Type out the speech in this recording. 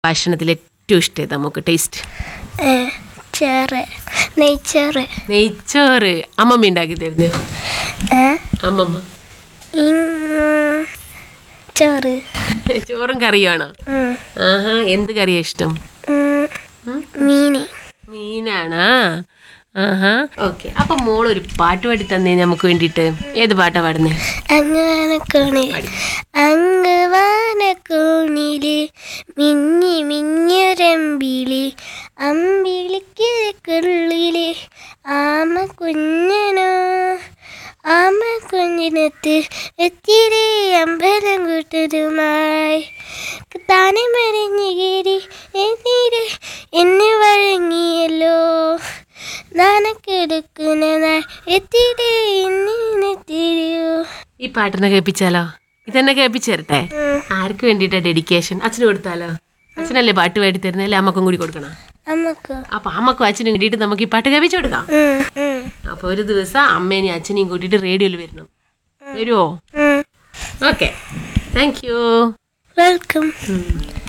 ഭക്ഷണത്തിൽ ഏറ്റവും ഇഷ്ടം നമുക്ക് ടേസ്റ്റ് ഏ, ചോറ് നെയ്ച്ചോറ് നെയ്ച്ചോറ് അമ്മമ്മ ഉണ്ടാക്കി തരുന്നു ഏ, അമ്മമ്മ ഉം, ചോറ് ചോറും കറിയാണോ ഉം, ആഹാ എന്ത് കറിയാ ഇഷ്ടം ഉം, മീന് മീനാണാ ആഹാ ഓക്കെ അപ്പൊ മോൾ ഒരു പാട്ട് പാടി തന്നേ നമുക്ക് വേണ്ടിയിട്ട് ഏത് പാട്ടാ പാടുന്നേ അങ്ങ് അങ്ങ് വാനക്കോണില് മിന്നി മിഞ്ഞൊരമ്പിളി അമ്പിളിക്കുള്ളില് ആമ കുഞ്ഞനോ ആമ കുഞ്ഞിനത്ത് എത്തിരി അമ്പലം കൂട്ടരുമായി താനെ മറിഞ്ഞു കയറി എതിരെ എന്നെ വഴങ്ങിയല്ലോ നാണക്കെടുക്കുന്ന എത്തിരി എന്നെത്തിരിയോ ഈ പാട്ടിനെ കേൾപ്പിച്ചാലോ ഇതെന്നെ കേൾപ്പിച്ചു തരട്ടെ ആർക്ക് വേണ്ടിയിട്ടാ ഡെഡിക്കേഷൻ അച്ഛന് കൊടുത്താലോ അച്ഛനല്ലേ പാട്ട് പാടി തരുന്നത് അല്ലേ അമ്മക്കും കൂടി കൊടുക്കണം അമ്മക്കോ അപ്പൊ അമ്മക്കും അച്ഛനും വേണ്ടിയിട്ട് നമുക്ക് ഈ പാട്ട് കേൾപ്പിച്ചു കൊടുക്കാം ഉം, ഉം, അപ്പൊ ഒരു ദിവസം അമ്മേനെയും അച്ഛനെയും കൂട്ടിയിട്ട് റേഡിയോയിൽ വരണം വരുമോ ഉം. ഓക്കെ താങ്ക് യു വെൽക്കം ഉം.